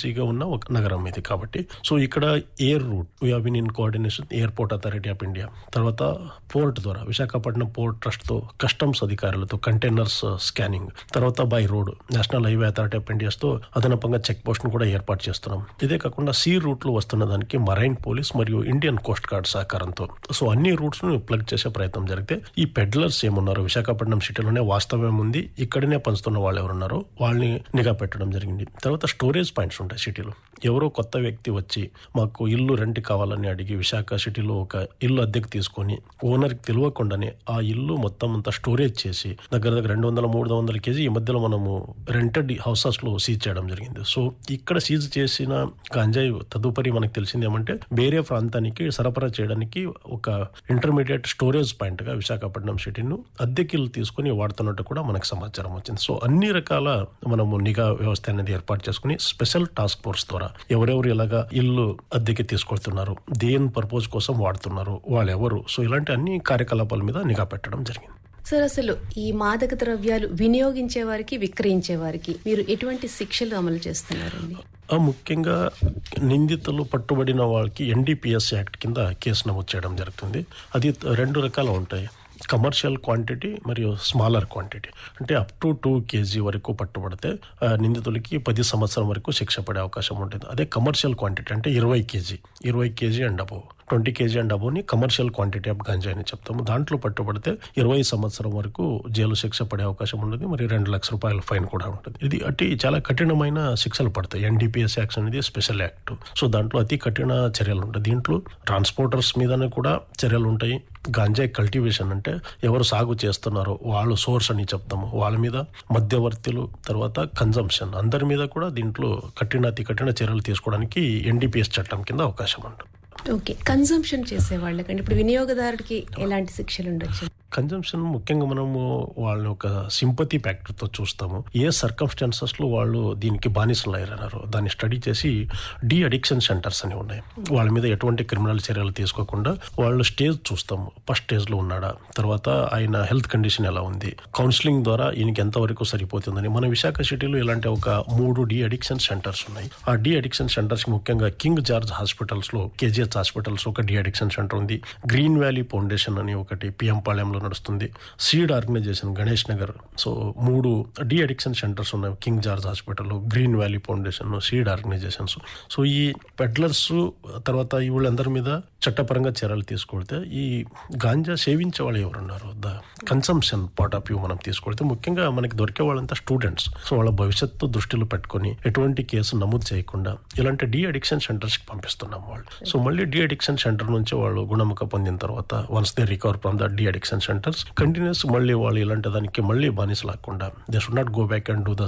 బిజీగా ఉన్న ఒక నగరం ఇది కాబట్టి సో ఇక్కడ air route we been in coordination airport authority of India తర్వాత పోర్ట్ ద్వారా విశాఖపట్నం పోర్ట్ ట్రస్ట్ తో కస్టమ్స్ అధికారులతో కంటైనర్స్ స్కానింగ్ తర్వాత by road national highway authority of India's తో అదనపంగా చెక్ పోస్ట్ ను కూడా ఏర్పాటు చేస్తున్నాం ఇదే కాకుండా సీ రూట్ లో వస్తున్న దానికి మరైన్ పోలీస్ మరియు ఇండియన్ కోస్ట్ గార్డ్ సహకారంతో సో అన్ని రూట్స్ ను ప్లగ్ చేసే ప్రయత్నం జరిగితే ఈ పెడ్లర్స్ ఏమున్నారు విశాఖపట్నం సిటీలోనే వాస్తవం ఉంది ఇక్కడనే పంచుతున్న వాళ్ళు ఎవరున్నారో వాళ్ళని నిఘా పెట్టడం జరిగింది తర్వాత స్టోరేజ్ పాయింట్స్ ఉంటాయి సిటీలో ఎవరో కొత్త వ్యక్తి వచ్చి మాకు ఇల్లు రెంట్ కావాలని అడిగి విశాఖ సిటీలో ఒక ఇల్లు అద్దెకు తీసుకొని ఓనర్కి తెలియకుండానే ఆ ఇల్లు మొత్తం అంతా స్టోరేజ్ చేసి దగ్గర దగ్గర రెండు వందల మూడు వందల కేజీ ఈ మధ్యలో మనము రెంటెడ్ హౌసెస్ లో సీజ్ చేయడం జరిగింది సో ఇక్కడ సీజ్ చేసిన గంజాయి తదుపరి మనకు తెలిసింది ఏమంటే వేరే ప్రాంతానికి సరఫరా చేయడానికి ఒక ఇంటర్మీడియట్ స్టోరేజ్ పాయింట్ గా విశాఖపట్నం సిటీను అద్దెకిల్లు తీసుకుని వాడుతున్నట్టు కూడా మనకు సమాచారం వచ్చింది సో అన్ని రకాల మనము నిఘా వ్యవస్థ అనేది ఏర్పాటు చేసుకుని స్పెషల్ టాస్క్ ఫోర్స్ ద్వారా ఎవరెవరు ఇలాగా ఇల్లు అద్దెకి తీసుకొడుతున్నారు దేని పర్పస్ కోసం వాడుతున్నారు వాళ్ళు ఎవరు సో ఇలాంటి అన్ని కార్యకలాపాల మీద నిఘా పెట్టడం జరిగింది సార్ అసలు ఈ మాదక ద్రవ్యాలు వినియోగించే వారికి విక్రయించే వారికి మీరు ఎటువంటి శిక్షలు అమలు చేస్తున్నారండి ఆ ముఖ్యంగా నిందితులు పట్టుబడిన వాళ్ళకి ఎన్డీపీఎస్ యాక్ట్ కింద కేసు నమోదు చేయడం జరుగుతుంది అది రెండు రకాలు ఉంటాయి కమర్షియల్ క్వాంటిటీ మరియు స్మాలర్ క్వాంటిటీ అంటే అప్ టు టూ కేజీ వరకు పట్టుబడితే ఆ, నిందితులకి పది సంవత్సరం వరకు శిక్ష పడే అవకాశం ఉంటుంది అదే కమర్షియల్ క్వాంటిటీ అంటే ఇరవై కేజీ ఇరవై kg and above twenty kg and అబోవ్ని కమర్షియల్ క్వాంటిటీ ఆఫ్ గంజా అని చెప్తాము దాంట్లో పట్టుబడితే ఇరవై సంవత్సరం వరకు జైలు శిక్ష పడే అవకాశం ఉంటుంది మరి రెండు లక్షల రూపాయల ఫైన్ కూడా ఉంటుంది ఇది అతి చాలా కఠినమైన శిక్షలు పడతాయి ఎన్డీపీఎస్ యాక్ట్ అనేది స్పెషల్ యాక్ట్ సో దాంట్లో అతి కఠిన చర్యలు ఉంటాయి దీంట్లో ట్రాన్స్పోర్టర్స్ మీదనే కూడా చర్యలు ఉంటాయి గాంజాయి కల్టివేషన్ అంటే ఎవరు సాగు చేస్తున్నారో వాళ్ళు సోర్స్ అని చెప్తాము వాళ్ళ మీద మధ్యవర్తులు తర్వాత కన్జంప్షన్ అందరి మీద కూడా దీంట్లో కఠిన అతి కఠిన చర్యలు తీసుకోవడానికి ఎన్డీపీఎస్ చట్టం కింద అవకాశం ఉంటుంది ఓకే కన్సంప్షన్ చేసే వాళ్ళకండి ఇప్పుడు వినియోగదారుడికి ఎలాంటి శిక్షలు ఉండొచ్చు కన్జంప్షన్ ముఖ్యంగా మనము వాళ్ళని ఒక సింపతి తో చూస్తాము ఏ సర్కమ్స్టాన్సెస్ లో వాళ్ళు దీనికి బానిసలు అయ్యారన్నారు దాన్ని స్టడీ చేసి డి అడిక్షన్ సెంటర్స్ అని ఉన్నాయి వాళ్ళ మీద ఎటువంటి క్రిమినల్ చర్యలు తీసుకోకుండా వాళ్ళు స్టేజ్ చూస్తాము ఫస్ట్ స్టేజ్ లో ఉన్నాడా తర్వాత ఆయన హెల్త్ కండిషన్ ఎలా ఉంది కౌన్సిలింగ్ ద్వారా ఈయనకి ఎంతవరకు సరిపోతుందని మన విశాఖ సిటీలో ఇలాంటి ఒక మూడు డి అడిక్షన్ సెంటర్స్ ఉన్నాయి ఆ డి అడిక్షన్ సెంటర్స్ ముఖ్యంగా కింగ్ జార్జ్ హాస్పిటల్స్ లో కేజీహెచ్ హాస్పిటల్స్ ఒక డి అడిక్షన్ సెంటర్ ఉంది గ్రీన్ వ్యాలీ ఫౌండేషన్ అని ఒకటి పిఎం పాళెంలో నడుస్తుంది seed organisation Ganesh Nagar so మూడు డి అడిక్షన్ సెంటర్స్ ఉన్నాయి King George hospital green valley foundation seed organisations so ఈ పెడ్లర్స్ తర్వాత ఈ వీళ్ళందరి మీద చట్టపరంగా చర్యలు తీసుకొడితే ఈ గాంజా సేవించే వాళ్ళు ఎవరున్నారు the consumption part of view మనం తీసుకొడితే ముఖ్యంగా మనకి దొరికే వాళ్ళంతా స్టూడెంట్స్ సో వాళ్ళ భవిష్యత్తు దృష్టిలో పెట్టుకొని ఎటువంటి కేసు నమోదు చేయకుండా ఇలాంటి డి అడిక్షన్ సెంటర్స్ కి పంపిస్తున్నాం వాళ్ళు సో మళ్ళీ డి అడిక్షన్ సెంటర్ నుంచి వాళ్ళు గుణముఖ పొందిన తర్వాత once they recover from the de addiction centres continues మళ్ళీ వాళ్ళు ఇలాంటి దానికి మళ్ళీ బానిస లాకుండా they should not go back and do the